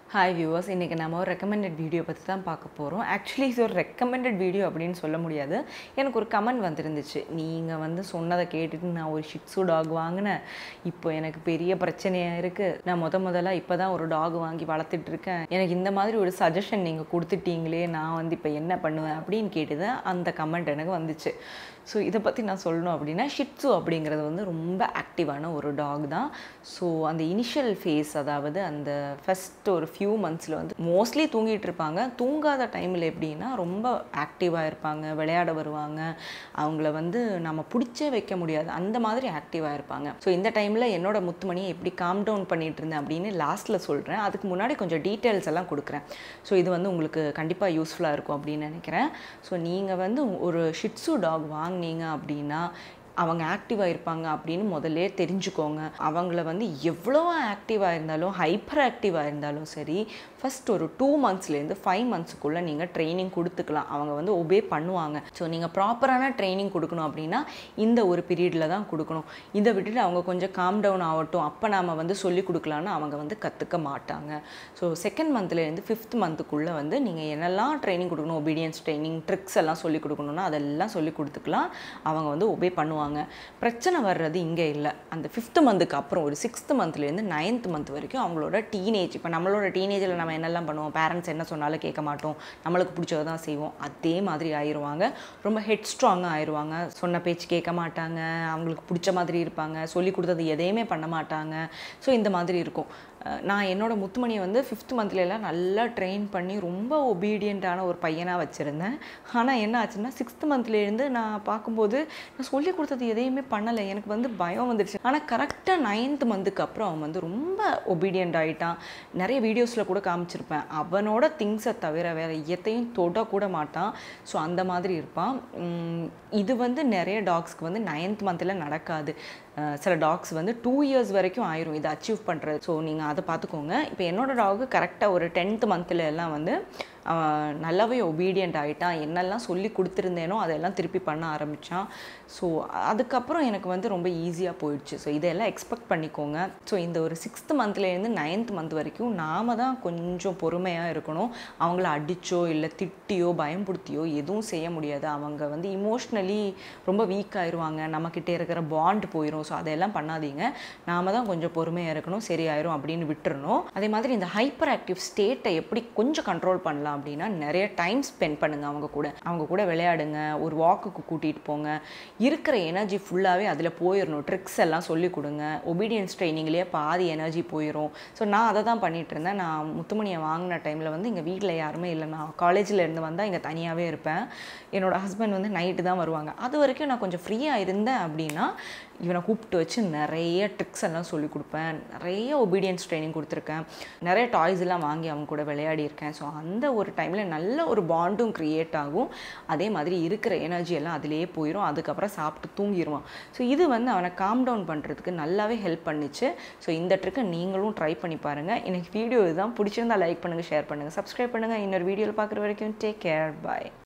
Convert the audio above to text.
hi viewers இன்றைக்கி நம்ம ஒரு ரெக்கமெண்டட் வீடியோ பற்றி தான் பார்க்க போகிறோம் ஆக்சுவலி இது ஒரு ரெக்கமெண்டட் வீடியோ அப்படின்னு சொல்ல முடியாது எனக்கு ஒரு கமெண்ட் வந்துருந்துச்சு நீங்கள் வந்து சொன்னதை கேட்டுட்டு நான் ஒரு ஷிட்ஸு டாக் வாங்கினேன் இப்போ எனக்கு பெரிய பிரச்சனையாக இருக்குது நான் முத முதல்ல இப்போ தான் ஒரு டாக் வாங்கி வளர்த்துட்டு இருக்கேன் எனக்கு இந்த மாதிரி ஒரு சஜஷன் நீங்கள் கொடுத்துட்டீங்களே நான் வந்து இப்போ என்ன பண்ணுவேன் அப்படின்னு கேட்டு தான் அந்த கமெண்ட் எனக்கு வந்துச்சு ஸோ இதை பற்றி நான் சொல்லணும் அப்படின்னா ஷிட்ஸு அப்படிங்கிறது வந்து ரொம்ப ஆக்டிவான ஒரு டாக் தான் ஸோ அந்த இனிஷியல் ஃபேஸ் அதாவது அந்த ஃபஸ்ட் ஒரு ஃபியூ மந்த்ஸில் வந்து மோஸ்ட்லி தூங்கிட்டு இருப்பாங்க தூங்காத டைமில் எப்படின்னா ரொம்ப ஆக்டிவாக இருப்பாங்க விளையாட வருவாங்க அவங்கள வந்து நம்ம பிடிச்சே வைக்க முடியாது அந்த மாதிரி ஆக்டிவாக இருப்பாங்க ஸோ இந்த டைமில் என்னோட முத்துமணியை எப்படி காம் டவுன் பண்ணிட்டு இருந்தேன் அப்படின்னு லாஸ்ட்டில் சொல்கிறேன் அதுக்கு முன்னாடி கொஞ்சம் டீட்டெயில்ஸ் எல்லாம் கொடுக்குறேன் ஸோ இது வந்து உங்களுக்கு கண்டிப்பாக யூஸ்ஃபுல்லாக இருக்கும் அப்படின்னு நினைக்கிறேன் ஸோ நீங்கள் வந்து ஒரு ஷிட்ஸு டாக் வாங்கினீங்க அப்படின்னா அவங்க ஆக்டிவாக இருப்பாங்க அப்படின்னு முதல்ல தெரிஞ்சுக்கோங்க அவங்கள வந்து எவ்வளோ ஆக்டிவாக இருந்தாலும் ஹைப்பர் ஆக்டிவாக இருந்தாலும் சரி ஃபஸ்ட் ஒரு டூ மந்த்ஸ்லேருந்து ஃபைவ் மந்த்ஸுக்குள்ளே நீங்கள் ட்ரைனிங் கொடுத்துக்கலாம் அவங்க வந்து ஒபே பண்ணுவாங்க ஸோ நீங்கள் ப்ராப்பரான ட்ரைனிங் கொடுக்கணும் அப்படின்னா இந்த ஒரு பீரியடில் தான் கொடுக்கணும் இதை விட்டுட்டு அவங்க கொஞ்சம் காம் டவுன் ஆகட்டும் அப்போ நாம் வந்து சொல்லி கொடுக்கலான்னு அவங்க வந்து கற்றுக்க மாட்டாங்க ஸோ செகண்ட் மந்த்லேருந்து ஃபிஃப்த் மந்த்துக்குள்ளே வந்து நீங்கள் என்னெல்லாம் ட்ரைனிங் கொடுக்கணும் ஒபீடியன்ஸ் ட்ரைனிங் ட்ரிக்ஸ் எல்லாம் சொல்லி கொடுக்கணும்னா அதெல்லாம் சொல்லி கொடுத்துக்கலாம் அவங்க வந்து ஒபே பண்ணுவாங்க பிரச்சனை வர்றது இங்கே இல்லை அந்த ஃபிஃப்த் மந்த்துக்கு அப்புறம் ஒரு சிக்ஸ்த் மந்த்லேருந்து நைன்த் மந்த் வரைக்கும் அவங்களோட டீனேஜ் இப்போ நம்மளோட டீனேஜில் நம்ம என்னெல்லாம் பண்ணுவோம் பேரண்ட்ஸ் என்ன சொன்னாலும் கேட்க மாட்டோம் நம்மளுக்கு பிடிச்சதை தான் செய்வோம் அதே மாதிரி ஆயிடுவாங்க ரொம்ப ஹெட் ஸ்ட்ராங்காக ஆயிடுவாங்க சொன்ன பேச்சு கேட்க மாட்டாங்க அவங்களுக்கு பிடிச்ச மாதிரி இருப்பாங்க சொல்லி கொடுத்தது எதையுமே பண்ண மாட்டாங்க ஸோ இந்த மாதிரி இருக்கும் நான் என்னோட முத்துமணியை வந்து ஃபிஃப்த் மந்த்லலாம் நல்லா ட்ரெயின் பண்ணி ரொம்ப ஒபீடியண்ட்டான ஒரு பையனாக வச்சுருந்தேன் ஆனால் என்ன ஆச்சுன்னா சிக்ஸ்த் மந்த்லேருந்து நான் பார்க்கும்போது நான் சொல்லி கொடுத்தது எதையுமே பண்ணலை எனக்கு வந்து பயம் வந்துடுச்சு ஆனால் கரெக்டாக நைன்த் மந்த்துக்கு அப்புறம் அவன் வந்து ரொம்ப ஒபீடியண்ட் ஆகிட்டான் நிறைய வீடியோஸில் கூட காமிச்சிருப்பேன் அவனோட திங்ஸை தவிர வேறு எத்தையும் தொடக்கூட மாட்டான் ஸோ அந்த மாதிரி இருப்பான் இது வந்து நிறைய டாக்ஸ்க்கு வந்து நைன்த் மந்தில் நடக்காது சில டாக்ஸ் வந்து டூ இயர்ஸ் வரைக்கும் ஆயிரும் இதை அச்சீவ் பண்ணுறது ஸோ நீங்கள் அதை பார்த்துக்கோங்க இப்போ என்னோட டாகு கரெக்டாக ஒரு டென்த் மந்த்தில் எல்லாம் வந்து நல்லாவே ஒபீடியண்ட் ஆகிட்டான் என்னெல்லாம் சொல்லி கொடுத்துருந்தேனோ அதெல்லாம் திருப்பி பண்ண ஆரம்பித்தான் ஸோ அதுக்கப்புறம் எனக்கு வந்து ரொம்ப ஈஸியாக போயிடுச்சு ஸோ இதெல்லாம் எக்ஸ்பெக்ட் பண்ணிக்கோங்க ஸோ இந்த ஒரு சிக்ஸ்த் மந்த்லேருந்து நைன்த் மந்த் வரைக்கும் நாம் தான் கொஞ்சம் பொறுமையாக இருக்கணும் அவங்கள அடித்தோ இல்லை திட்டியோ பயம்படுத்தியோ எதுவும் செய்ய முடியாது அவங்க வந்து இமோஷ்னலி ரொம்ப வீக் ஆயிடுவாங்க நம்மக்கிட்டே இருக்கிற பாண்ட் போயிடும் ஸோ அதெல்லாம் பண்ணாதீங்க நாம தான் கொஞ்சம் பொறுமையாக இருக்கணும் சரியாயிரும் அப்படின்னு விட்டுறணும் அதே மாதிரி இந்த ஹைப்பர் ஆக்டிவ் ஸ்டேட்டை எப்படி கொஞ்சம் கண்ட்ரோல் பண்ணலாம் அப்படின்னா நிறைய டைம் ஸ்பெண்ட் பண்ணுங்கள் அவங்க கூட அவங்க கூட விளையாடுங்க ஒரு வாக்குக்கு கூட்டிகிட்டு போங்க இருக்கிற எனர்ஜி ஃபுல்லாகவே அதில் போயிடணும் ட்ரிக்ஸ் எல்லாம் சொல்லி கொடுங்க ஒபீடியன்ஸ் ட்ரைனிங்லேயே பாதி எனர்ஜி போயிடும் ஸோ நான் அதை தான் பண்ணிகிட்டு இருந்தேன் நான் முத்துமணியை வாங்கின டைமில் வந்து எங்கள் வீட்டில் யாருமே இல்லை நான் காலேஜில் இருந்து வந்தால் இங்கே தனியாகவே இருப்பேன் என்னோடய ஹஸ்பண்ட் வந்து நைட்டு தான் வருவாங்க அது வரைக்கும் நான் கொஞ்சம் ஃப்ரீயாக இருந்தேன் அப்படின்னா இவனை கூப்பிட்டு வச்சு நிறைய ட்ரிக்ஸ் எல்லாம் சொல்லி கொடுப்பேன் நிறைய ஒபீடியன்ஸ் ட்ரைனிங் கொடுத்துருக்கேன் நிறைய டாய்ஸ் எல்லாம் வாங்கி அவங்க கூட விளையாடி இருக்கேன் ஸோ அந்த ஒரு டைமில் நல்ல ஒரு பாண்டும் க்ரியேட் ஆகும் அதே மாதிரி இருக்கிற எனர்ஜி எல்லாம் அதிலேயே போயிடும் அதுக்கப்புறம் சாப்பிட்டு தூங்கிடுவான் ஸோ இது வந்து அவனை காம் டவுன் பண்ணுறதுக்கு நல்லாவே ஹெல்ப் பண்ணிச்சு ஸோ இந்த ட்ரிக்கை நீங்களும் ட்ரை பண்ணி பாருங்கள் எனக்கு வீடியோ இதுதான் பிடிச்சிருந்தா லைக் பண்ணுங்கள் ஷேர் பண்ணுங்கள் சப்ஸ்கிரைப் பண்ணுங்கள் இன்னொரு வீடியோவில் பார்க்குற வரைக்கும் டேக் கேர் பாய்